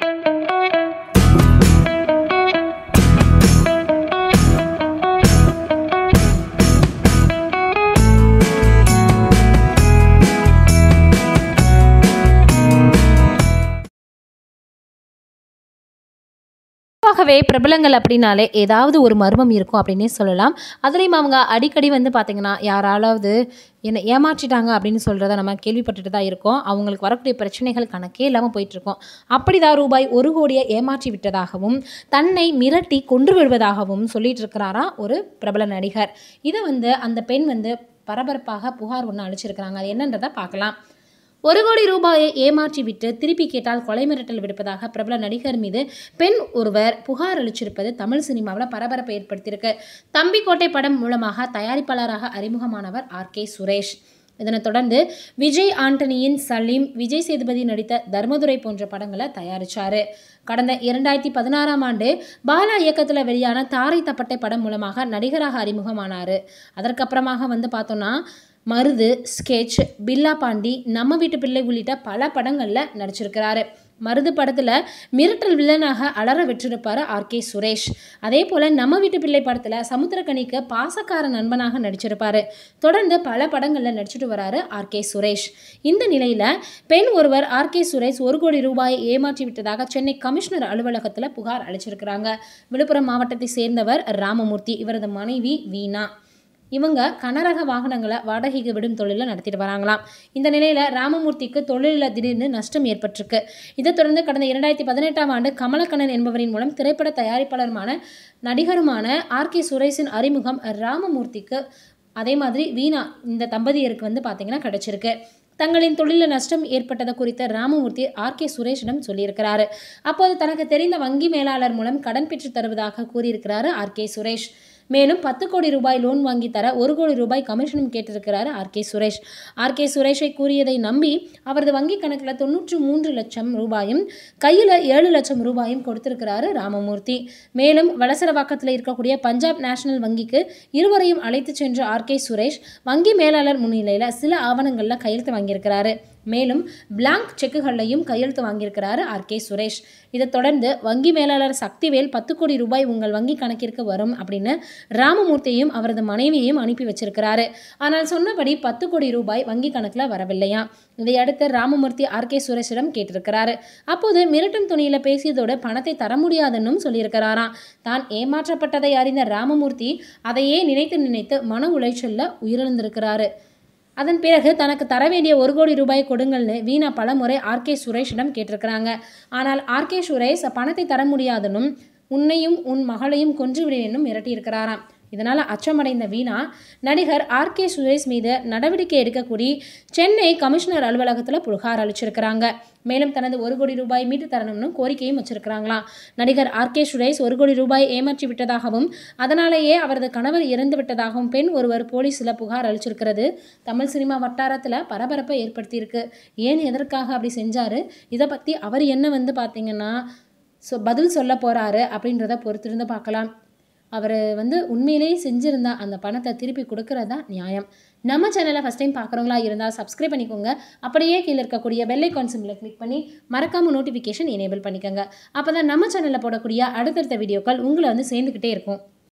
பொதுவாகவே பிரபலங்கள் அப்படின்னாலே ஏதாவது ஒரு மர்மம் இருக்கும் அப்படின்னே சொல்லலாம் அதுலேயும் அவங்க அடிக்கடி வந்து பார்த்திங்கன்னா யாராலாவது என்னை ஏமாற்றிட்டாங்க அப்படின்னு சொல்கிறத நம்ம கேள்விப்பட்டுட்டு தான் இருக்கோம் அவங்களுக்கு வரக்கூடிய பிரச்சனைகள் கணக்கே இல்லாமல் போயிட்டுருக்கோம் அப்படிதான் ரூபாய் ஒரு கோடியை ஏமாற்றி விட்டதாகவும் தன்னை மிரட்டி கொன்று விடுவதாகவும் சொல்லிட்டு இருக்கிறாராம் ஒரு பிரபல நடிகர் இதை வந்து அந்த பெண் வந்து பரபரப்பாக புகார் ஒன்று அளிச்சிருக்கிறாங்க அது என்னன்றதை பார்க்கலாம் ஒரு கோடி ரூபாயை ஏமாற்றி விட்டு திருப்பி கேட்டால் கொலை மிரட்டல் விடுப்பதாக பிரபல நடிகர் மீது பெண் ஒருவர் புகார் அளிச்சிருப்பது தமிழ் சினிமாவில் பரபரப்பை ஏற்படுத்தியிருக்கு தம்பிக்கோட்டை படம் மூலமாக தயாரிப்பாளராக அறிமுகமானவர் ஆர் கே சுரேஷ் இதனைத் தொடர்ந்து விஜய் ஆண்டனியின் சலீம் விஜய் சேதுபதி நடித்த தர்மதுரை போன்ற படங்களை தயாரிச்சாரு கடந்த இரண்டாயிரத்தி பதினாறாம் ஆண்டு பாலா இயக்கத்தில் வெளியான தாரை தப்பட்டை படம் மூலமாக நடிகராக அறிமுகமானார் அதற்கப்புறமாக வந்து பார்த்தோன்னா மருது ஸ்கெட்ச் பில்லா பாண்டி நம்ம வீட்டு பிள்ளை உள்ளிட்ட பல படங்களில் நடிச்சிருக்கிறாரு மருது படத்தில் மிரட்டல் வில்லனாக அலற வெற்றிருப்பார் ஆர் கே சுரேஷ் அதே போல் நம்ம வீட்டு பிள்ளை படத்தில் சமுத்திரக்கனிக்கு பாசக்கார நண்பனாக நடிச்சிருப்பார் தொடர்ந்து பல படங்களில் நடிச்சிட்டு வராரு ஆர் கே சுரேஷ் இந்த நிலையில் பெண் ஒருவர் ஆர் கே சுரேஷ் ஒரு கோடி ரூபாயை ஏமாற்றி விட்டதாக சென்னை கமிஷனர் அலுவலகத்தில் புகார் அளிச்சிருக்கிறாங்க விழுப்புரம் மாவட்டத்தை சேர்ந்தவர் ராமமூர்த்தி இவரது மனைவி வீணா இவங்க கனரக வாகனங்களை வாடகைக்கு விடும் தொழிலை நடத்திட்டு வராங்களாம் இந்த நிலையில் ராமமூர்த்திக்கு தொழிலில் திடீர்னு நஷ்டம் ஏற்பட்டிருக்கு இதைத் தொடர்ந்து கடந்த இரண்டாயிரத்தி பதினெட்டாம் ஆண்டு கமலக்கண்ணன் என்பவரின் மூலம் திரைப்பட தயாரிப்பாளருமான நடிகருமான ஆர் கே சுரேஷின் அறிமுகம் ராமமூர்த்திக்கு அதே மாதிரி வீணா இந்த தம்பதியருக்கு வந்து பார்த்திங்கன்னா கிடச்சிருக்கு தங்களின் தொழிலில் நஷ்டம் ஏற்பட்டது குறித்த ராமமூர்த்தி ஆர் கே சுரேஷிடம் சொல்லியிருக்கிறாரு அப்போது தனக்கு தெரிந்த வங்கி மேலாளர் மூலம் கடன் பெற்று தருவதாக கூறியிருக்கிறாரு ஆர் கே சுரேஷ் மேலும் பத்து கோடி ரூபாய் லோன் வாங்கி தர ஒரு கோடி ரூபாய் கமிஷனும் கேட்டிருக்கிறாரு R K Suresh R K சுரேஷை கூறியதை நம்பி அவரது வங்கி கணக்கில் தொண்ணூற்று மூன்று லட்சம் ரூபாயும் கையில் ஏழு லட்சம் ரூபாயும் கொடுத்திருக்கிறாரு ராமமூர்த்தி மேலும் வலசரவாக்கத்தில் இருக்கக்கூடிய பஞ்சாப் நேஷனல் வங்கிக்கு இருவரையும் அழைத்து சென்ற ஆர் கே சுரேஷ் வங்கி மேலாளர் முன்னிலையில் சில ஆவணங்களில் கையெழுத்து வாங்கியிருக்கிறாரு மேலும் பிளாங்க் செக்குகளையும் கையெழுத்து வாங்கியிருக்கிறாரு ஆர் கே சுரேஷ் இதைத் தொடர்ந்து வங்கி மேலாளர் சக்திவேல் பத்து கோடி ரூபாய் உங்கள் வங்கி கணக்கிற்கு வரும் அப்படின்னு ராமமூர்த்தியையும் அவரது மனைவியையும் அனுப்பி வச்சிருக்கிறாரு ஆனால் சொன்னபடி பத்து கோடி ரூபாய் வங்கி கணக்கில் வரவில்லையா இதையடுத்து ராமமூர்த்தி ஆர் கே சுரேஷிடம் கேட்டிருக்கிறாரு அப்போது மிரட்டும் துணியில் பேசியதோடு பணத்தை தர முடியாதுன்னும் சொல்லியிருக்கிறாராம் தான் ஏமாற்றப்பட்டதை அறிந்த ராமமூர்த்தி அதையே நினைத்து நினைத்து மன உளைச்சலில் உயிரிழந்திருக்கிறாரு அதன் பிறகு தனக்கு தர வேண்டிய ஒரு கோடி ரூபாய் கொடுங்கள்னு வீணா பலமுறை ஆர் கே சுரேஷிடம் கேட்டிருக்கிறாங்க ஆனால் ஆர் கே சுரேஷ் பணத்தை தர முடியாதுன்னும் உன்னையும் உன் மகளையும் கொன்று விடுவேனும் மிரட்டியிருக்கிறாராம் இதனால் அச்சமடைந்த வீணா நடிகர் ஆர் கே சுரேஷ் மீது நடவடிக்கை எடுக்கக்கூடி சென்னை கமிஷனர் அலுவலகத்தில் புகார் அளிச்சிருக்கிறாங்க மேலும் தனது ஒரு கோடி ரூபாய் மீட்டு தரணும்னு கோரிக்கையும் வச்சிருக்கிறாங்களாம் நடிகர் ஆர் கே சுரேஷ் ஒரு கோடி ரூபாய் ஏமாற்றி விட்டதாகவும் அதனாலேயே அவரது கணவர் இறந்து விட்டதாகவும் பெண் ஒருவர் போலீஸில் புகார் அளிச்சிருக்கிறது தமிழ் சினிமா வட்டாரத்தில் பரபரப்பை ஏற்படுத்தியிருக்கு ஏன் எதற்காக அப்படி செஞ்சார் இதை பற்றி அவர் என்ன வந்து பார்த்தீங்கன்னா ஸோ பதில் சொல்ல போகிறாரு அப்படின்றத பொறுத்திருந்து பார்க்கலாம் அவர் வந்து உண்மையிலேயே செஞ்சுருந்தா அந்த பணத்தை திருப்பி கொடுக்கறது தான் நியாயம் நம்ம சேனலை ஃபஸ்ட் டைம் பார்க்குறவங்களா இருந்தால் சப்ஸ்கிரைப் பண்ணிக்கோங்க அப்படியே கீழே இருக்கக்கூடிய பெல் ஐக்கான் சிம்பிளை கிளிக் பண்ணி மறக்காமல் நோட்டிஃபிகேஷன் எனேபிள் பண்ணிக்கோங்க அப்போ தான் நம்ம சேனலில் போடக்கூடிய அடுத்தடுத்த வீடியோக்கள் உங்களை வந்து சேர்ந்துக்கிட்டே இருக்கும்